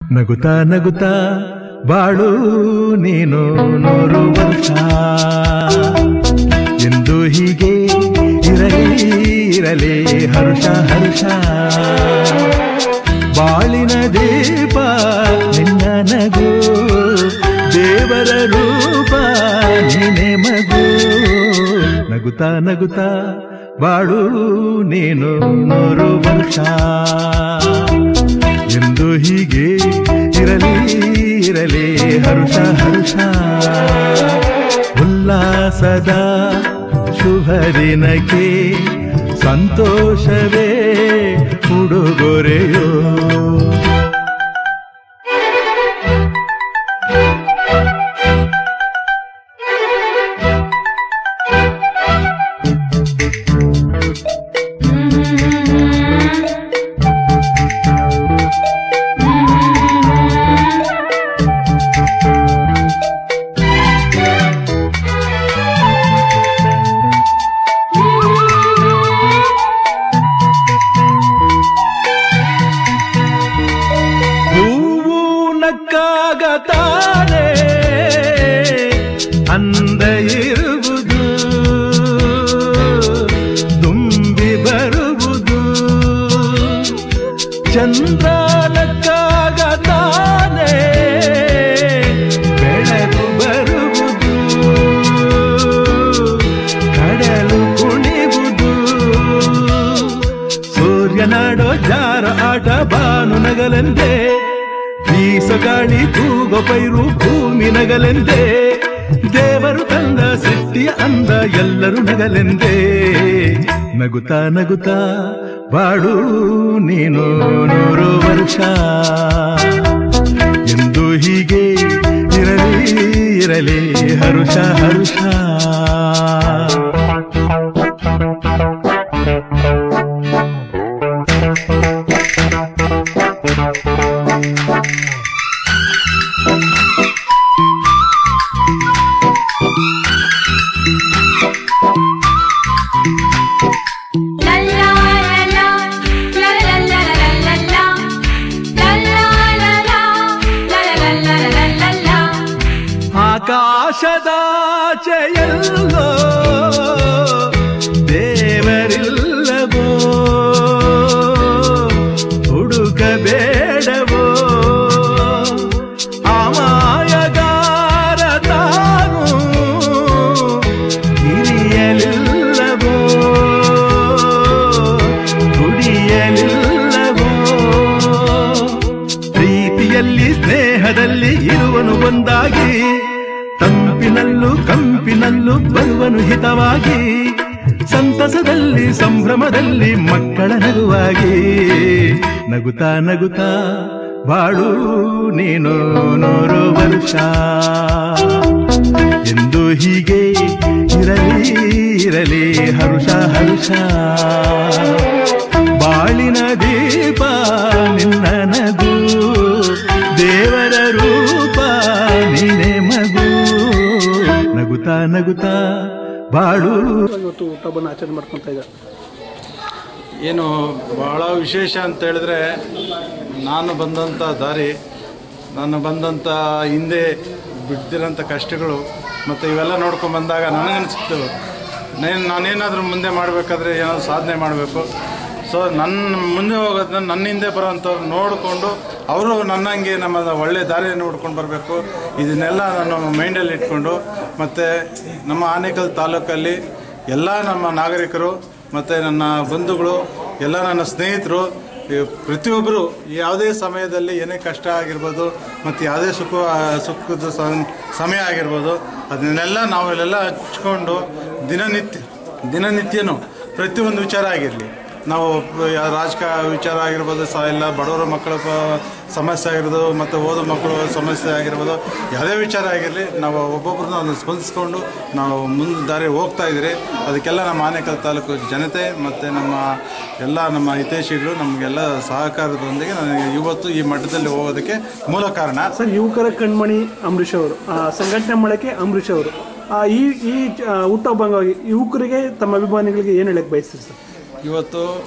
ನಗುತ್ತಾ ನಗುತ್ತಾ ಬಾಳು ನೀನು ನೂರು ವರ್ಷ ಎಂದು ಹೀಗೆ ಇರಲಿ ಇರಲಿ ಹರುಷ ಹರುಷ ಬಾಳಿನ ದೀಪ ನಿನ್ನ ನಗು ದೇವರ ರೂಪ ನೀನೆ ಮಗು ನಗುತ್ತಾ ನಗುತ್ತಾ ಬಾಳು ನೀನು ನೂರು ವರ್ಷ ಎಂದು ಹೀಗೆ ಇರಲಿ ಇರಲಿ ಹರುಷ ಹರುಷ ಉಲ್ಲಾಸದ ಶುಭ ದಿನಕ್ಕೆ ಸಂತೋಷವೇ ಉಡುಗೊರೆಯೋ ಹೂವು ನಕ್ಕಾಗ ತಾನೇ ಅಂದ ಇರುವುದು ತುಂಬಿ ಬರುವುದು ಚಂದ್ರ ನಕ್ಕಾಗ ತಾನೇ ಬೆಳಕು ಬರುವುದು ಕಡಲು ಕುಣಿವುದು ಸೂರ್ಯನಾಡೋ ಜಾರ ಆಟ ಬಾನು ನಗಲೆಂದೇ ಬೀಸಗಾಳಿ ತೂಗೋ ಪೈರು ಭೂಮಿ ನಗಲೆಂದೇ ದೇವರು ತಂದ ಸೃಷ್ಟಿಯ ಅಂದ ಎಲ್ಲರೂ ನಗಲೆಂದೇ ನಗುತ್ತಾ ನಗುತ್ತಾ ಬಾಳು ನೀನು ನೂರು ವರ್ಷ ಎಂದು ಹೀಗೆ ಇರಲಿ ಇರಲಿ ಹರುಷ ಹರುಷ La la la la, la la la la la la, la la la la, la la la la la la. ಆಕಾಶದಾಚೆಯಲ್ಲೋ ದೇವರಿಲ್ಲವೋ ಹುಡುಕಬೇಡವೋ ಅಮಾಯಗಾರ ತಾನು ಹಿರಿಯಲಿಲ್ಲವೋ ಕುಡಿಯಲಿಲ್ಲವೋ ಪ್ರೀತಿಯಲ್ಲಿ ಸ್ನೇಹದಲ್ಲಿ ಇರುವನು ಒಂದಾಗಿ ತಂಪಿನಲ್ಲೂ ಕಂಪಿನಲ್ಲೂ ಬರುವನು ಹಿತವಾಗಿ ಸಂತಸದಲ್ಲಿ ಸಂಭ್ರಮದಲ್ಲಿ ಮಕ್ಕಳ ನಗುವಾಗಿ ನಗುತ್ತಾ ನಗುತ್ತಾ ಬಾಳು ನೀನು ನೂರು ವರ್ಷ ಎಂದು ಹೀಗೆ ಇರಲಿ ಇರಲಿ ಹರುಷ ಹರುಷ ಬಾಳಿನ ದೀಪ ನಿನ್ನ ನಗು ದೇವರ ರೂಪ ನೀನೆ ಮಗು ನಗುತ್ತಾ ನಗುತ್ತಾ ಬಾಳು ಇವತ್ತು ಹುಟ್ಟುಹಬ್ಬನ ಆಚರಣೆ ಮಾಡ್ಕೊತಾ ಇದ್ದಾರೆ ಏನು ಬಹಳ ವಿಶೇಷ ಅಂತ ಹೇಳಿದ್ರೆ ನಾನು ಬಂದಂಥ ದಾರಿ ನಾನು ಬಂದಂಥ ಹಿಂದೆ ಬಿಡ್ತಿರೋಂಥ ಕಷ್ಟಗಳು ಮತ್ತು ಇವೆಲ್ಲ ನೋಡ್ಕೊಂಡು ಬಂದಾಗ ನನಗನ್ಸಿತ್ತು ನೇನು ನಾನೇನಾದರೂ ಮುಂದೆ ಮಾಡಬೇಕಾದ್ರೆ ಏನಾದರೂ ಸಾಧನೆ ಮಾಡಬೇಕು ಸೊ ನನ್ನ ಮುಂದೆ ಹೋಗೋದನ್ನ ನನ್ನ ಹಿಂದೆ ಬರೋವಂಥವ್ರು ನೋಡಿಕೊಂಡು ಅವರು ನನ್ನಂಗೆ ನಮ್ಮ ಒಳ್ಳೆ ದಾರಿಯನ್ನು ನೋಡ್ಕೊಂಡು ಬರಬೇಕು ಇದನ್ನೆಲ್ಲ ನಾನು ಮೈಂಡಲ್ಲಿ ಇಟ್ಕೊಂಡು ಮತ್ತು ನಮ್ಮ ಆನೇಕಲ್ ತಾಲೂಕಲ್ಲಿ ಎಲ್ಲ ನಮ್ಮ ನಾಗರಿಕರು ಮತ್ತು ನನ್ನ ಬಂಧುಗಳು ಎಲ್ಲ ನನ್ನ ಸ್ನೇಹಿತರು ಈ ಪ್ರತಿಯೊಬ್ಬರು ಯಾವುದೇ ಸಮಯದಲ್ಲಿ ಏನೇ ಕಷ್ಟ ಆಗಿರ್ಬೋದು ಮತ್ತು ಯಾವುದೇ ಸುಖ ಸುಖದ ಸಂ- ಸಮಯ ಆಗಿರ್ಬೋದು ಅದನ್ನೆಲ್ಲ ನಾವೆಲ್ಲ ಹಚ್ಕೊಂಡು ದಿನನಿತ್ಯ ದಿನನಿತ್ಯನೂ ಪ್ರತಿಯೊಂದು ವಿಚಾರ ಆಗಿರಲಿ ನಾವು ಯಾ- ರಾಜಕ ವಿಚಾರ ಆಗಿರ್ಬೋದು ಸ ಎಲ್ಲ ಬಡವರ ಮಕ್ಕಳ ಪ- ಸಮಸ್ಯೆ ಆಗಿರ್ಬೋದು ಮತ್ತು ಓದೋ ಮಕ್ಕಳು ಸಮಸ್ಯೆ ಆಗಿರ್ಬೋದು ಯಾವುದೇ ವಿಚಾರ ಆಗಿರಲಿ ನಾವು ಒಬ್ಬೊಬ್ಬರನ್ನ ಅದನ್ನು ಸ್ಪಂದಿಸ್ಕೊಂಡು ನಾವು ಮುಂದೆ ದಾರಿ ಹೋಗ್ತಾ ಇದ್ದೀರಿ ಅದಕ್ಕೆಲ್ಲ ನಮ್ಮ ಆನೇಕಲ್ ತಾಲೂಕು ಜನತೆ ಮತ್ತು ನಮ್ಮ ಎಲ್ಲ ನಮ್ಮ ಹಿತೈಷಿಗಳು ನಮಗೆಲ್ಲ ಸಹಕಾರದೊಂದಿಗೆ ನನಗೆ ಇವತ್ತು ಈ ಮಟ್ಟದಲ್ಲಿ ಹೋಗೋದಕ್ಕೆ ಮೂಲ ಕಾರಣ ಸರ್ ಯುವಕರ ಕಣ್ಮಣಿ ಅಂಬರೀಷ್ ಅವರು ಆ, ಸಂಘಟನೆ ಮಾಡಕ್ಕೆ ಅಂಬರೀಷ್ ಅವರು ಆ, ಈ ಈ ಆ, ಹುಟ್ಟುಹಬ್ಬ ಅಂಗವಾಗಿ ಯುವಕರಿಗೆ ತಮ್ಮ ಅಭಿಮಾನಿಗಳಿಗೆ ಏನು ಹೇಳಕ್ ಬಯಸ್ತೀರಿ ಸರ್ ಇವತ್ತು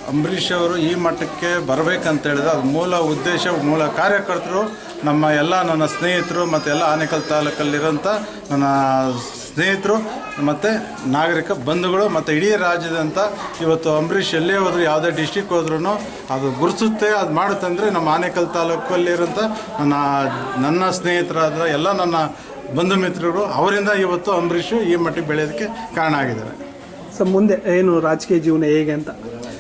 ಅಂಬರೀಷ್ ಅವರು ಈ ಮಟ್ಟಕ್ಕೆ ಬರಬೇಕಂತ ಹೇಳಿದ್ರೆ ಅದು ಮೂಲ ಉದ್ದೇಶ ಮೂಲ ಕಾರ್ಯಕರ್ತರು ನಮ್ಮ ಎಲ್ಲ ನನ್ನ ಸ್ನೇಹಿತರು ಮತ್ತು ಎಲ್ಲ ಆನೇಕಲ್ ತಾಲೂಕಲ್ಲಿರೋಂಥ ನನ್ನ ಸ್ನೇಹಿತರು ಮತ್ತು ನಾಗರಿಕ ಬಂಧುಗಳು ಮತ್ತು ಇಡೀ ರಾಜ್ಯದಂತ ಇವತ್ತು ಅಂಬರೀಷ್ ಎಲ್ಲೇ ಹೋದ್ರು ಯಾವುದೇ ಡಿಸ್ಟಿಕ್ ಹೋದ್ರೂ ಅದು ಗುರುಸುತ್ತೆ ಅದು ಮಾಡುತ್ತಂದರೆ ನಮ್ಮ ಆನೇಕಲ್ ತಾಲೂಕಲ್ಲಿರೋಂಥ ನನ್ನ ನನ್ನ ಸ್ನೇಹಿತರಾದ ಎಲ್ಲ ನನ್ನ ಬಂಧು ಮಿತ್ರರು ಅವರಿಂದ ಇವತ್ತು ಅಂಬರೀಷು ಈ ಮಟ್ಟಿಗೆ ಬೆಳೆಯೋದಕ್ಕೆ ಕಾರಣ ಆಗಿದ್ದಾರೆ ಸೊ ಮುಂದೆ ಏನು ರಾಜಕೀಯ ಜೀವನ ಹೇಗೆ ಅಂತ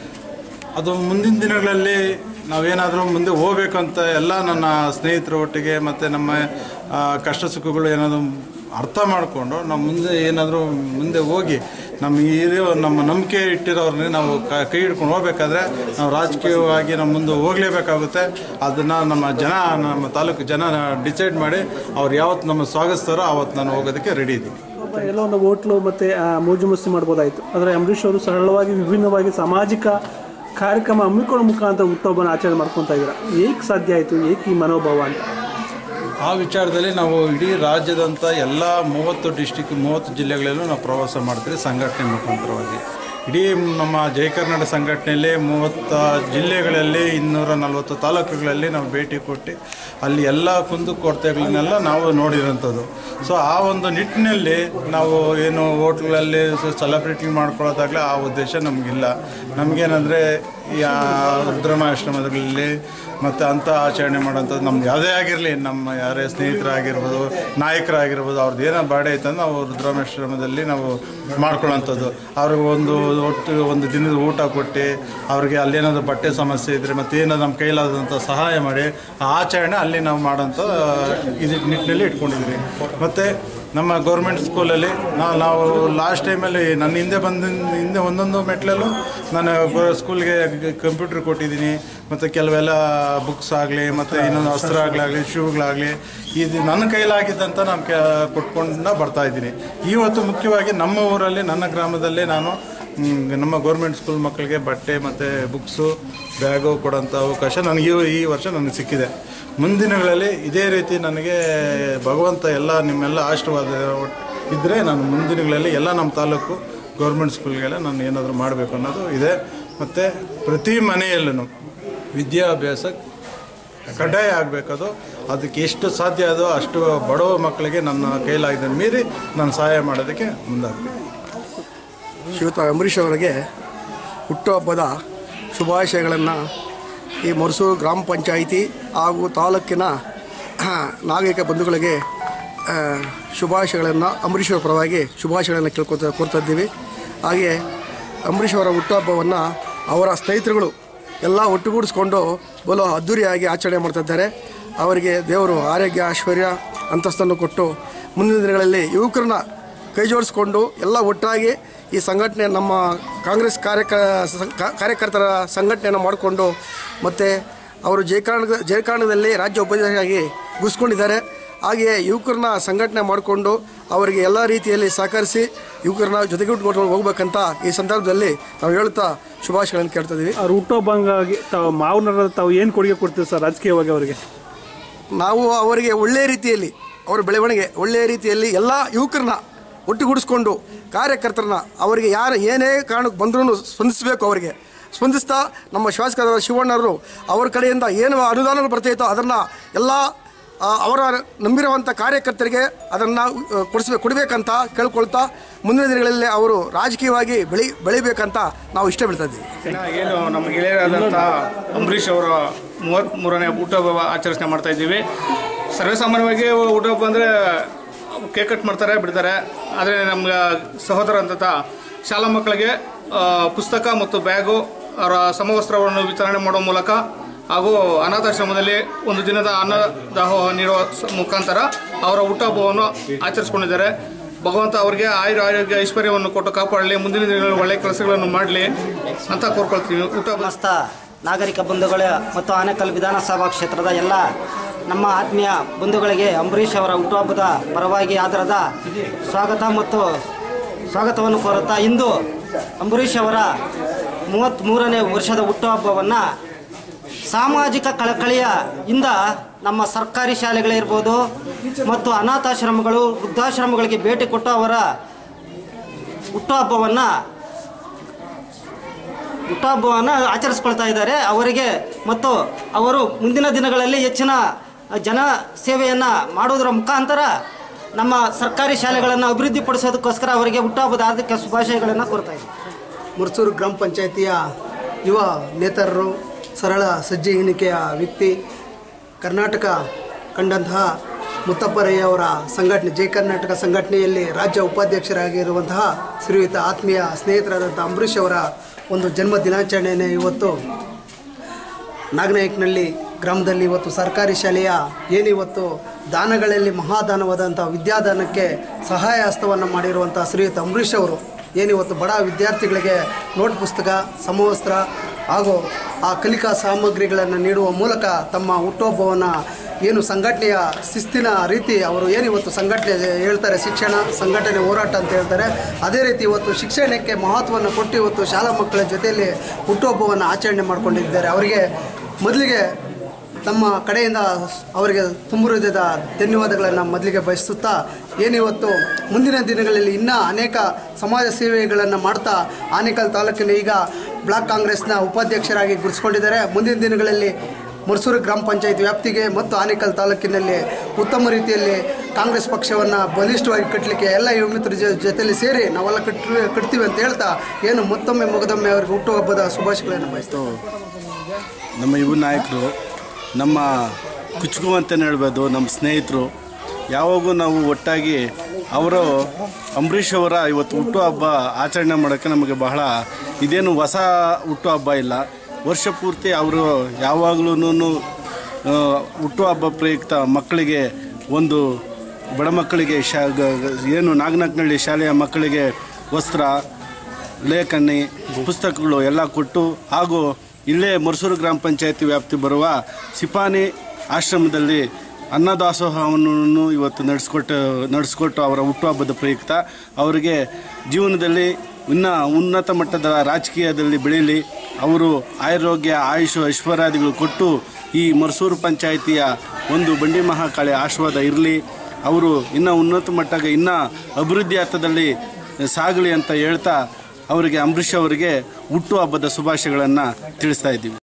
ಅದು ಮುಂದಿನ ದಿನಗಳಲ್ಲಿ ನಾವೇನಾದರೂ ಮುಂದೆ ಹೋಗ್ಬೇಕಂತ ಎಲ್ಲ ನನ್ನ ಸ್ನೇಹಿತರ ಒಟ್ಟಿಗೆ ಮತ್ತು ನಮ್ಮ ಆ, ಕಷ್ಟ ಸುಖಗಳು ಏನಾದರೂ ಅರ್ಥ ಮಾಡಿಕೊಂಡು ನಾವು ಮುಂದೆ ಏನಾದರೂ ಮುಂದೆ ಹೋಗಿ ನಮ್ಮ ಹಿರಿಯ ನಮ್ಮ ನಂಬಿಕೆ ಇಟ್ಟಿರೋರ್ನೇ ನಾವು ಕ- ಕೈ ಹಿಡ್ಕೊಂಡು ಹೋಗ್ಬೇಕಾದ್ರೆ ನಾವು ರಾಜಕೀಯವಾಗಿ ನಾವು ಮುಂದೆ ಹೋಗಲೇಬೇಕಾಗುತ್ತೆ ಅದನ್ನು ನಮ್ಮ ಜನ ನಮ್ಮ ತಾಲೂಕು ಜನ ಡಿಸೈಡ್ ಮಾಡಿ ಅವ್ರು ಯಾವತ್ತು ನಮ್ಮ ಸ್ವಾಗತಿಸ್ತಾರೋ ಆವತ್ತು ನಾನು ಹೋಗೋದಕ್ಕೆ ರೆಡಿ ಇದ್ದೀನಿ ಒಬ್ಬ ಎಲ್ಲೋ ಒಂದು ಹೋಟ್ಲು ಮತ್ತು ಮೋಜು ಮಸ್ತಿ ಮಾಡ್ಬೋದಾಯಿತು ಆದರೆ ಅಂಬರೀಷ್ ಅವರು ಸರಳವಾಗಿ ವಿಭಿನ್ನವಾಗಿ ಸಾಮಾಜಿಕ ಕಾರ್ಯಕ್ರಮ ಹಮ್ಮಿಕೊಳ್ಳೋ ಮುಖಾಂತರ ಹುಟ್ಟುಹಬ್ಬನ ಆಚರಣೆ ಮಾಡ್ಕೊತಾ ಇದ್ದೀರಾ ಏಕೆ ಸಾಧ್ಯ ಆಯಿತು ಏಕೆ ಈ ಮನೋಭಾವ ಅಂತ ಆ ವಿಚಾರದಲ್ಲಿ ನಾವು ಇಡೀ ರಾಜ್ಯದಂಥ ಎಲ್ಲ ಮೂವತ್ತು ಡಿಸ್ಟಿಕ್ ಮೂವತ್ತು ಜಿಲ್ಲೆಗಳಲ್ಲೂ ನಾವು ಪ್ರವಾಸ ಮಾಡ್ತೀವಿ ಸಂಘಟನೆ ಮುಖಾಂತರವಾಗಿ ಇಡೀ ನಮ್ಮ ಜಯ ಕರ್ನಾಟಕ ಸಂಘಟನೆಯಲ್ಲಿ ಮೂವತ್ತ ಜಿಲ್ಲೆಗಳಲ್ಲಿ ಇನ್ನೂರ ನಲವತ್ತು ತಾಲೂಕುಗಳಲ್ಲಿ ನಾವು ಭೇಟಿ ಕೊಟ್ಟು ಅಲ್ಲಿ ಎಲ್ಲ ಕುಂದು ಕೊರತೆಗಳನ್ನೆಲ್ಲ ನಾವು ನೋಡಿರೋಂಥದ್ದು ಸೊ ಆ ಒಂದು ನಿಟ್ಟಿನಲ್ಲಿ ನಾವು ಏನು ಹೋಟ್ಲ್ಗಳಲ್ಲಿ ಸೆಲೆಬ್ರೇಟಿ ಮಾಡ್ಕೊಳ್ಳೋದಾಗಲೇ ಆ ಉದ್ದೇಶ ನಮಗಿಲ್ಲ ನಮಗೇನಂದರೆ ಈ ಆ ರುದ್ರಮಾಶ್ರಮದಲ್ಲಿ ಮತ್ತು ಅಂಥ ಆಚರಣೆ ಮಾಡೋಂಥದ್ದು ನಮ್ದು ಯಾವುದೇ ಆಗಿರಲಿ ನಮ್ಮ ಯಾರೇ ಸ್ನೇಹಿತರಾಗಿರ್ಬೋದು ನಾಯಕರಾಗಿರ್ಬೋದು ಅವ್ರದ್ದು ಏನೋ ಬಾಡೆ ಐತಂದ್ರೆ ನಾವು ರುದ್ರಾಮೇಶ್ವರಮದಲ್ಲಿ ನಾವು ಮಾಡ್ಕೊಳ್ಳೋಂಥದ್ದು ಅವ್ರಿಗೆ ಒಂದು ಒಟ್ಟು ಒಂದು ದಿನದ ಊಟ ಕೊಟ್ಟು ಅವ್ರಿಗೆ ಅಲ್ಲೇನಾದ್ರು ಬಟ್ಟೆ ಸಮಸ್ಯೆ ಇದ್ದರೆ ಮತ್ತು ಏನಾದ್ರು ನಮ್ಮ ಕೈಲಾದಂಥ ಸಹಾಯ ಮಾಡಿ ಆ ಆಚರಣೆ ಅಲ್ಲಿ ನಾವು ಮಾಡೋಂಥ ಇದು ನಿಟ್ಟಿನಲ್ಲಿ ಇಟ್ಕೊಂಡಿದ್ದೀವಿ ಮತ್ತು ನಮ್ಮ ಗೌರ್ಮೆಂಟ್ ಸ್ಕೂಲಲ್ಲಿ ನಾವು ನಾವು ಲಾಸ್ಟ್ ಟೈಮಲ್ಲಿ ನನ್ನ ಹಿಂದೆ ಬಂದ ಹಿಂದೆ ಒಂದೊಂದು ಮೆಟ್ಲಲ್ಲೂ ನಾನು ಗೋ- ಸ್ಕೂಲ್ಗೆ ಕಂಪ್ಯೂಟ್ರ್ ಕೊಟ್ಟಿದ್ದೀನಿ ಮತ್ತು ಕೆಲವೆಲ್ಲ ಬುಕ್ಸ್ ಆಗಲಿ ಮತ್ತು ಇನ್ನೊಂದು ವಸ್ತ್ರಗಳಾಗಲಿ ಶೂಗಳಾಗಲಿ ಇದು ನನ್ನ ಕೈಲಾಗಿದ್ದಂತ ನಾನು ಕೆ ಕೊಟ್ಕೊಂಡು ಬರ್ತಾ ಇದ್ದೀನಿ ಇವತ್ತು ಮುಖ್ಯವಾಗಿ ನಮ್ಮ ಊರಲ್ಲಿ ನನ್ನ ಗ್ರಾಮದಲ್ಲೇ ನಾನು ಮ್, ನಮ್ಮ ಗೌರ್ಮೆಂಟ್ ಸ್ಕೂಲ್ ಮಕ್ಕಳಿಗೆ ಬಟ್ಟೆ ಮತ್ತು ಬುಕ್ಸು ಬ್ಯಾಗು ಕೊಡೋಂಥ ಅವಕಾಶ ನನಗೆ ಈ- ಈ ವರ್ಷ ನನಗೆ ಸಿಕ್ಕಿದೆ ಮುಂದಿನಗಳಲ್ಲಿ ಇದೇ ರೀತಿ ನನಗೆ ಭಗವಂತ ಎಲ್ಲ ನಿಮ್ಮೆಲ್ಲ ಆಶೀರ್ವಾದ ಇದ್ದರೆ ನಾನು ಮುಂದಿನಗಳಲ್ಲಿ ಎಲ್ಲ ನಮ್ಮ ತಾಲೂಕು ಗೌರ್ಮೆಂಟ್ ಸ್ಕೂಲ್ಗೆಲ್ಲ ನಾನು ಏನಾದರೂ ಮಾಡಬೇಕು ಅನ್ನೋದು ಇದೆ ಮತ್ತು ಪ್ರತಿ ಮನೆಯಲ್ಲೂ ವಿದ್ಯಾಭ್ಯಾಸ ಕಡ್ಡಾಯ ಆಗಬೇಕದು ಅದಕ್ಕೆ ಎಷ್ಟು ಸಾಧ್ಯ ಅದೋ ಅಷ್ಟು ಬಡವ ಮಕ್ಕಳಿಗೆ ನನ್ನ ಕೈಲಾಗಿದ್ದ ಮೀರಿ ನಾನು ಸಹಾಯ ಮಾಡೋದಕ್ಕೆ ಮುಂದಾಗ್ತೀನಿ ಶ್ರೀಯುತ ಅಂಬರೀಷ್ ಅವರಿಗೆ ಹುಟ್ಟುಹಬ್ಬದ ಶುಭಾಶಯಗಳನ್ನು ಈ ಮರುಸೂರು ಗ್ರಾಮ ಪಂಚಾಯಿತಿ ಹಾಗೂ ತಾಲೂಕಿನ ನಾಗರಿಕ ಬಂಧುಗಳಿಗೆ ಆ, ಶುಭಾಶಯಗಳನ್ನು ಅಂಬರೀಷ್ ಅವರ ಪರವಾಗಿ ಶುಭಾಶಯಗಳನ್ನು ಕೇಳ್ಕೊತ ಕೋರ್ತಾ ಇದ್ದೀವಿ ಹಾಗೆ ಅಂಬರೀಷ್ ಅವರ ಹುಟ್ಟುಹಬ್ಬವನ್ನು ಅವರ ಸ್ನೇಹಿತರುಗಳು ಎಲ್ಲ ಒಟ್ಟುಗೂಡಿಸ್ಕೊಂಡು ಬಲು ಅದ್ಧೂರಿಯಾಗಿ ಆಚರಣೆ ಮಾಡ್ತಾ ಇದ್ದಾರೆ ಅವರಿಗೆ ದೇವರು ಆರೋಗ್ಯ ಐಶ್ವರ್ಯ ಅಂತಸ್ತನ್ನು ಕೊಟ್ಟು ಮುಂದಿನ ದಿನಗಳಲ್ಲಿ ಯುವಕರನ್ನ ಕೈ ಜೋಡಿಸ್ಕೊಂಡು ಎಲ್ಲ ಒಟ್ಟಾಗಿ ಈ ಸಂಘಟನೆ ನಮ್ಮ ಕಾಂಗ್ರೆಸ್ ಕಾರ್ಯಕ ಸಂ- ಕಾ- ಕಾರ್ಯಕರ್ತರ ಸಂಘಟನೆಯನ್ನು ಮಾಡಿಕೊಂಡು ಮತ್ತು ಅವರು ಜಯಕಾರಣದ ಜಯಕಾರಣದಲ್ಲಿ ರಾಜ್ಯ ಉಪಾಧ್ಯಕ್ಷರಾಗಿ ಗುಸ್ಕೊಂಡಿದ್ದಾರೆ ಹಾಗೆಯೇ ಯುವಕರನ್ನ ಸಂಘಟನೆ ಮಾಡಿಕೊಂಡು ಅವರಿಗೆ ಎಲ್ಲ ರೀತಿಯಲ್ಲಿ ಸಹಕರಿಸಿ ಯುವಕರನ್ನ ಜೊತೆಗೂಟ್ಕೊಂಡು ಹೋಗ್ಬೇಕಂತ ಈ ಸಂದರ್ಭದಲ್ಲಿ ನಾವು ಹೇಳುತ್ತಾ ಶುಭಾಶಯಗಳನ್ನು ಕೇಳ್ತಾ ಇದ್ದೀವಿ ಅವ್ರ ಹುಟ್ಟುಹಬ್ಬಂಗಾಗಿ ತಾವು ಮಾವನರ ತಾವು ಏನು ಕೊಡುಗೆ ಕೊಡ್ತೀವಿ ಸರ್ ರಾಜಕೀಯವಾಗಿ ಅವರಿಗೆ ನಾವು ಅವರಿಗೆ ಒಳ್ಳೆಯ ರೀತಿಯಲ್ಲಿ ಅವರ ಬೆಳವಣಿಗೆ ಒಳ್ಳೆಯ ರೀತಿಯಲ್ಲಿ ಎಲ್ಲ ಯುವಕರನ್ನ ಒಟ್ಟುಗೂಡಿಸ್ಕೊಂಡು ಕಾರ್ಯಕರ್ತರನ್ನ ಅವರಿಗೆ ಯಾರು ಏನೇ ಕಾರಣಕ್ಕೆ ಬಂದರೂ ಸ್ಪಂದಿಸಬೇಕು ಅವರಿಗೆ ಸ್ಪಂದಿಸ್ತಾ ನಮ್ಮ ಶಾಸಕರಾದ ಶಿವಣ್ಣವರು ಅವರ ಕಡೆಯಿಂದ ಏನು ಅನುದಾನಗಳು ಬರ್ತೈತೋ ಅದನ್ನು ಎಲ್ಲ ಆ, ಅವರ ನಂಬಿರುವಂಥ ಕಾರ್ಯಕರ್ತರಿಗೆ ಅದನ್ನು ಕೊಡಿಸ್ಬೇಕು ಕೊಡಬೇಕಂತ ಕೇಳ್ಕೊಳ್ತಾ ಮುಂದಿನ ದಿನಗಳಲ್ಲಿ ಅವರು ರಾಜಕೀಯವಾಗಿ ಬೆಳಿ ಬೆಳಿಬೇಕಂತ ನಾವು ಇಷ್ಟ ಬೀಳ್ತಾ ಇದ್ದೀವಿ ಇನ್ನು ಏನು ನಮ್ಮ ಗೆಳೆಯರಾದಂಥ ಅಂಬರೀಷ್ ಅವರ ಮೂವತ್ತ್ಮೂರನೇ ಹುಟ್ಟುಹಬ್ಬ ಆಚರಣೆ ಮಾಡ್ತಾ ಇದ್ದೀವಿ ಸರ್ವೇಸಾಮಾನ್ಯವಾಗಿ ಹುಟ್ಟುಹಬ್ಬ ಅಂದರೆ ಕೇಕ್ ಕಟ್ ಮಾಡ್ತಾರೆ ಬಿಡ್ತಾರೆ ಆದರೆ ನಮ್ಮ ಸಹೋದರ ಅಂತ ಶಾಲಾ ಮಕ್ಕಳಿಗೆ ಆ, ಪುಸ್ತಕ ಮತ್ತು ಬ್ಯಾಗು ಅವರ ಸಮವಸ್ತ್ರವನ್ನು ವಿತರಣೆ ಮಾಡೋ ಮೂಲಕ ಹಾಗೂ ಅನಾಥಾಶ್ರಮದಲ್ಲಿ ಒಂದು ದಿನದ ಅನ್ನದಾಹ ನೀಡುವ ಸ- ಮುಖಾಂತರ ಅವರ ಹುಟ್ಟುಹಬ್ಬವನ್ನು ಆಚರಿಸ್ಕೊಂಡಿದ್ದಾರೆ ಭಗವಂತ ಅವರಿಗೆ ಆಯುರ ಆರೋಗ್ಯ ಐಶ್ವರ್ಯವನ್ನು ಕೊಟ್ಟು ಕಾಪಾಡಲಿ ಮುಂದಿನ ದಿನಗಳಲ್ಲಿ ಒಳ್ಳೆಯ ಕೆಲಸಗಳನ್ನು ಮಾಡಲಿ ಅಂತ ಕೋರ್ಕೊಳ್ತೀವಿ ಊಟ ಸಮಸ್ತ ನಾಗರಿಕ ಬಂಧುಗಳ ಮತ್ತು ಆನೇಕಲ್ ವಿಧಾನಸಭಾ ಕ್ಷೇತ್ರದ ಎಲ್ಲ ನಮ್ಮ ಆತ್ಮೀಯ ಬಂಧುಗಳಿಗೆ ಅಂಬರೀಷ್ ಅವರ ಹುಟ್ಟುಹಬ್ಬದ ಪರವಾಗಿ ಆಧಾರದ ಸ್ವಾಗತ ಮತ್ತು ಸ್ವಾಗತವನ್ನು ಕೋರುತ್ತಾ ಇಂದು ಅಂಬರೀಷ್ ಅವರ ಮೂವತ್ತ್ಮೂರನೇ ವರ್ಷದ ಹುಟ್ಟುಹಬ್ಬವನ್ನು ಸಾಮಾಜಿಕ ಕಳಕಳಿಯ ಇಂದ ನಮ್ಮ ಸರ್ಕಾರಿ ಶಾಲೆಗಳಿರ್ಬೋದು ಮತ್ತು ಅನಾಥಾಶ್ರಮಗಳು ವೃದ್ಧಾಶ್ರಮಗಳಿಗೆ ಭೇಟಿ ಕೊಟ್ಟು ಅವರ ಹುಟ್ಟುಹಬ್ಬವನ್ನು ಹುಟ್ಟುಹಬ್ಬವನ್ನು ಆಚರಿಸ್ಕೊಳ್ತಾ ಇದ್ದಾರೆ ಅವರಿಗೆ ಮತ್ತು ಅವರು ಮುಂದಿನ ದಿನಗಳಲ್ಲಿ ಹೆಚ್ಚಿನ ಜನ ಸೇವೆಯನ್ನು ಮಾಡುವುದರ ಮುಖಾಂತರ ನಮ್ಮ ಸರ್ಕಾರಿ ಶಾಲೆಗಳನ್ನು ಅಭಿವೃದ್ಧಿಪಡಿಸೋದಕ್ಕೋಸ್ಕರ ಅವರಿಗೆ ಹುಟ್ಟುಹಬ್ಬದ ಹಾರ್ದಿಕ ಶುಭಾಶಯಗಳನ್ನು ಕೋರ್ತಾ ಇದ್ದೀನಿ ಮುರ್ಸೂರು ಗ್ರಾಮ ಪಂಚಾಯಿತಿಯ ಯುವ ನೇತಾರರು ಸರಳ ಸಜ್ಜೆ ಎಣಿಕೆಯ ವ್ಯಕ್ತಿ ಕರ್ನಾಟಕ ಕಂಡಂತಹ ಮುತ್ತಪ್ಪರಯ್ಯ ಅವರ ಸಂಘಟನೆ ಜೈ ಕರ್ನಾಟಕ ಸಂಘಟನೆಯಲ್ಲಿ ರಾಜ್ಯ ಉಪಾಧ್ಯಕ್ಷರಾಗಿರುವಂತಹ ಶ್ರೀಯುತ ಆತ್ಮೀಯ ಸ್ನೇಹಿತರಾದಂಥ ಅಂಬರೀಷ್ ಅವರ ಒಂದು ಜನ್ಮ ದಿನಾಚರಣೆಯನ್ನು ಇವತ್ತು ನಾಗನಾಯಕ್ನಲ್ಲಿ ಗ್ರಾಮದಲ್ಲಿ ಇವತ್ತು ಸರ್ಕಾರಿ ಶಾಲೆಯ ಏನಿವತ್ತು ದಾನಗಳಲ್ಲಿ ಮಹಾದಾನವಾದಂಥ ವಿದ್ಯಾದಾನಕ್ಕೆ ಸಹಾಯ ಹಸ್ತವನ್ನು ಮಾಡಿರುವಂಥ ಶ್ರೀಯುತ ಅಂಬರೀಷ್ ಅವರು ಏನಿವತ್ತು ಬಡ ವಿದ್ಯಾರ್ಥಿಗಳಿಗೆ ನೋಟ್ ಪುಸ್ತಕ ಸಮವಸ್ತ್ರ ಹಾಗೂ ಆ ಕಲಿಕಾ ಸಾಮಗ್ರಿಗಳನ್ನು ನೀಡುವ ಮೂಲಕ ತಮ್ಮ ಹುಟ್ಟುಹಬ್ಬವನ್ನು ಏನು ಸಂಘಟನೆಯ ಶಿಸ್ತಿನ ರೀತಿ ಅವರು ಏನಿವತ್ತು ಸಂಘಟನೆ ಹೇಳ್ತಾರೆ ಶಿಕ್ಷಣ ಸಂಘಟನೆ ಹೋರಾಟ ಅಂತ ಹೇಳ್ತಾರೆ ಅದೇ ರೀತಿ ಇವತ್ತು ಶಿಕ್ಷಣಕ್ಕೆ ಮಹತ್ವವನ್ನು ಕೊಟ್ಟು ಇವತ್ತು ಶಾಲಾ ಮಕ್ಕಳ ಜೊತೆಯಲ್ಲಿ ಹುಟ್ಟುಹಬ್ಬವನ್ನು ಆಚರಣೆ ಮಾಡಿಕೊಂಡಿದ್ದಾರೆ ಅವರಿಗೆ ಮೊದಲಿಗೆ ನಮ್ಮ ಕಡೆಯಿಂದ ಅವರಿಗೆ ತುಂಬ ಹೃದಯದ ಧನ್ಯವಾದಗಳನ್ನು ಮೊದಲಿಗೆ ಬಯಸುತ್ತಾ ಏನಿವತ್ತು ಮುಂದಿನ ದಿನಗಳಲ್ಲಿ ಇನ್ನೂ ಅನೇಕ ಸಮಾಜ ಸೇವೆಗಳನ್ನು ಮಾಡ್ತಾ ಆನೇಕಲ್ ತಾಲೂಕಿನ ಈಗ ಬ್ಲಾಕ್ ಕಾಂಗ್ರೆಸ್ನ ಉಪಾಧ್ಯಕ್ಷರಾಗಿ ಗುರುತಿಸ್ಕೊಂಡಿದ್ದಾರೆ ಮುಂದಿನ ದಿನಗಳಲ್ಲಿ ಮರ್ಸೂರು ಗ್ರಾಮ ಪಂಚಾಯತ್ ವ್ಯಾಪ್ತಿಗೆ ಮತ್ತು ಆನೇಕಲ್ ತಾಲೂಕಿನಲ್ಲಿ ಉತ್ತಮ ರೀತಿಯಲ್ಲಿ ಕಾಂಗ್ರೆಸ್ ಪಕ್ಷವನ್ನು ಬಲಿಷ್ಠವಾಗಿ ಕಟ್ಟಲಿಕ್ಕೆ ಎಲ್ಲ ಯುವ ಮಿತ್ರರ ಜೊ ಜೊತೆಯಲ್ಲಿ ಸೇರಿ ನಾವೆಲ್ಲ ಕಟ್ಟಿ ಕಟ್ತೀವಿ ಅಂತ ಹೇಳ್ತಾ ಏನು ಮತ್ತೊಮ್ಮೆ ಮೊಗದೊಮ್ಮೆ ಅವರಿಗೆ ಹುಟ್ಟುಹಬ್ಬದ ಶುಭಾಶಯಗಳನ್ನು ಬಯಸ್ತೀವಿ ನಮ್ಮ ಯುವ ನಾಯಕರು ನಮ್ಮ ಕುಚುಕು ಅಂತಲೇ ಹೇಳ್ಬೋದು ನಮ್ಮ ಸ್ನೇಹಿತರು ಯಾವಾಗೂ ನಾವು ಒಟ್ಟಾಗಿ ಅವರು ಅಂಬರೀಷ್ ಅವರ ಇವತ್ತು ಹುಟ್ಟುಹಬ್ಬ ಆಚರಣೆ ಮಾಡೋಕ್ಕೆ ನಮಗೆ ಬಹಳ ಇದೇನು ಹೊಸ ಹುಟ್ಟುಹಬ್ಬ ಇಲ್ಲ ವರ್ಷ ಪೂರ್ತಿ ಅವರು ಯಾವಾಗಲೂ ಹುಟ್ಟುಹಬ್ಬ ಪ್ರಯುಕ್ತ ಮಕ್ಕಳಿಗೆ ಒಂದು ಬಡ ಮಕ್ಕಳಿಗೆ ಶಾ ಗ- ಗ- ಏನು ನಾಗನಕ್ನಳ್ಳಿ ಶಾಲೆಯ ಮಕ್ಕಳಿಗೆ ವಸ್ತ್ರ ಲೇಖನಿ ಪುಸ್ತಕಗಳು ಎಲ್ಲ ಕೊಟ್ಟು ಹಾಗೂ ಇಲ್ಲೇ ಮರ್ಸೂರು ಗ್ರಾಮ ಪಂಚಾಯತಿ ವ್ಯಾಪ್ತಿ ಬರುವ ಸಿಪಾನಿ ಆಶ್ರಮದಲ್ಲಿ ಅನ್ನದಾಸೋಹವನ್ನು ಇವತ್ತು ನಡೆಸ್ಕೊಟ್ಟು ನಡೆಸ್ಕೊಟ್ಟು ಅವರ ಹುಟ್ಟುಹಬ್ಬದ ಪ್ರಯುಕ್ತ ಅವರಿಗೆ ಜೀವನದಲ್ಲಿ ಇನ್ನೂ ಉನ್ನತ ಮಟ್ಟದ ರಾಜಕೀಯದಲ್ಲಿ ಬೆಳೀಲಿ ಅವರು ಆರೋಗ್ಯ ಆಯುಷ್ ಐಶ್ವರ್ಯಾದಿಗಳು ಕೊಟ್ಟು ಈ ಮರ್ಸೂರು ಪಂಚಾಯಿತಿಯ ಒಂದು ಬಂಡಿ ಮಹಾಕಾಳಿ ಆಶೀರ್ವಾದ ಇರಲಿ ಅವರು ಇನ್ನೂ ಉನ್ನತ ಮಟ್ಟಕ್ಕೆ ಇನ್ನೂ ಅಭಿವೃದ್ಧಿ ಹಂತದಲ್ಲಿ ಸಾಗಲಿ ಅಂತ ಹೇಳ್ತಾ ಅವರಿಗೆ ಅಂಬರೀಷ್ ಅವರಿಗೆ ಹುಟ್ಟುಹಬ್ಬದ ಶುಭಾಶಯಗಳನ್ನು ತಿಳಿಸ್ತಾ ಇದ್ದೀವಿ